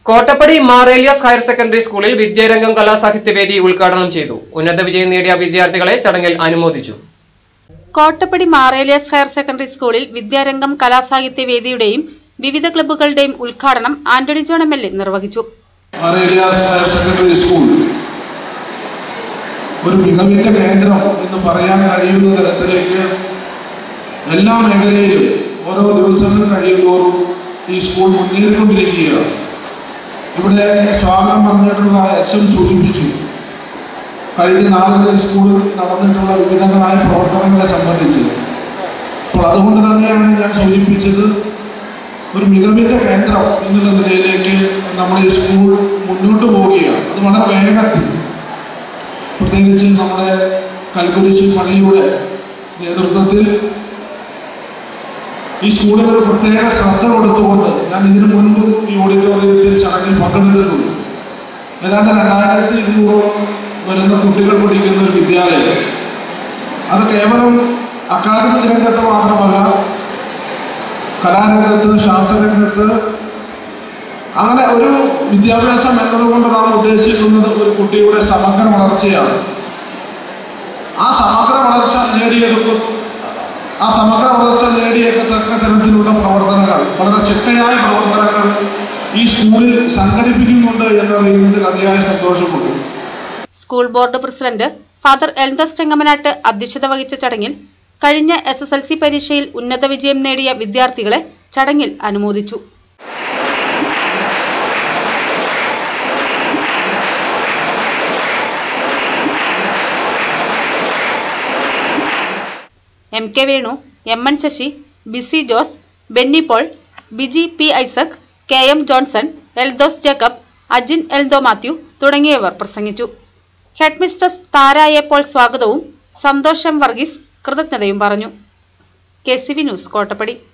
Kottappadi മാറേലിയസ് higher secondary സ്കൂളിൽ വിദ്യാരംഗം കലാസാഹിത്യവേദി ഉദ്ഘാടനം ചെയ്തു ഉന്നത വിജയം നേടിയ വിദ്യാർത്ഥികളെ ചടങ്ങിൽ അനുമോദിച്ചു കോട്ടപ്പടി മാറേലിയസ് ഹയർ സെക്കൻഡറി സ്കൂളിൽ വിദ്യാരംഗം കലാസാഹിത്യ വേദിയുടെയും വിവിധ ക്ലബ്ബുകളുടെയും ഉദ്ഘാടനം Antony John M L A നിർവഹിച്ചു മറേലിയാസ് ഹയർ സെക്കൻഡറി സ്കൂൾ ഒരു മികവിന്റെ കേന്ദ്രം എന്ന് പറയാൻ കഴിയുന്ന തരത്തിലേക്ക് എല്ലാ മേഖലയിലും ഓരോ ദിവസങ്ങൾ കഴിയുമ്പോഴും ഈ സ്കൂൾ മുന്നേറിക്കൊണ്ടിരിക്കുകയാണ് ഇവിടെ സ്വാഗതം പറഞ്ഞിട്ടുള്ള എച്ച് എം സൂചിപ്പിച്ചു കഴിഞ്ഞ നാളുകളിൽ സ്കൂളിൽ നടന്നിട്ടുള്ള വിവിധങ്ങളായ പ്രവർത്തനങ്ങളെ സംബന്ധിച്ച് അപ്പോൾ അതുകൊണ്ട് തന്നെയാണ് ഞാൻ സൂചിപ്പിച്ചത് ഒരു മികവിൻ്റെ കേന്ദ്രം എന്നുള്ള നിലയിലേക്ക് നമ്മുടെ ഈ സ്കൂൾ മുന്നോട്ട് പോവുകയാണ് അത് വളരെ വേഗത്തിൽ പ്രത്യേകിച്ച് നമ്മുടെ കൽക്കുരിശി പള്ളിയുടെ നേതൃത്വത്തിൽ ഈ സ്കൂളിൽ ഒരു പ്രത്യേക ശ്രദ്ധ കൊടുത്തുകൊണ്ട് ഞാൻ ഇതിനു മുൻപ് ഈ ഓഡിറ്റോറിയത്തിൽ ചടങ്ങിൽ പങ്കെടുത്തിട്ടുണ്ട് ഏതാണ്ട് രണ്ടായിരത്തി ഇരുന്നൂറോളം വരുന്ന കുട്ടികൾ പഠിക്കുന്ന ഒരു വിദ്യാലയം അത് കേവലം അക്കാദമിക് രംഗത്ത് മാത്രമല്ല കലാരംഗത്ത് ശാസ്ത്രരംഗത്ത് അങ്ങനെ ഒരു വിദ്യാഭ്യാസം എന്നതുകൊണ്ട് നാം ഉദ്ദേശിക്കുന്നത് ഒരു കുട്ടിയുടെ സമഗ്ര വളർച്ചയാണ് ആ സമഗ്ര വളർച്ച നേടിയെടുക്കും ആ സമഗ്ര വളർച്ച നേടിയെടുക്കത്തക്ക തരത്തിലുള്ള പ്രവർത്തനങ്ങൾ വളരെ ചിട്ടയായ പ്രവർത്തനങ്ങൾ ഈ സ്കൂളിൽ സംഘടിപ്പിക്കുന്നുണ്ട് എന്നറിയുന്നതിൽ അതിയായ സന്തോഷമുണ്ട് school board president father Eldhose Chengamanat അധ്യക്ഷത വഹിച്ച ചടങ്ങിൽ കഴിഞ്ഞ എസ് എസ് എൽ സി പരീക്ഷയിൽ ഉന്നത വിജയം നേടിയ വിദ്യാർത്ഥികളെ ചടങ്ങിൽ അനുമോദിച്ചു M K Venu M N Sasi B C Jose Benny Paul Biji P Isaac K M Johnson Eldhose Jacob Ajin Eldho Mathew തുടങ്ങിയവർ പ്രസംഗിച്ചു ഹെഡ്മിസ്ട്രസ് താരായ പോൾ സ്വാഗതവും സന്തോഷം വർഗീസ് കൃതജ്ഞതയും പറഞ്ഞു K C V news Kottappadi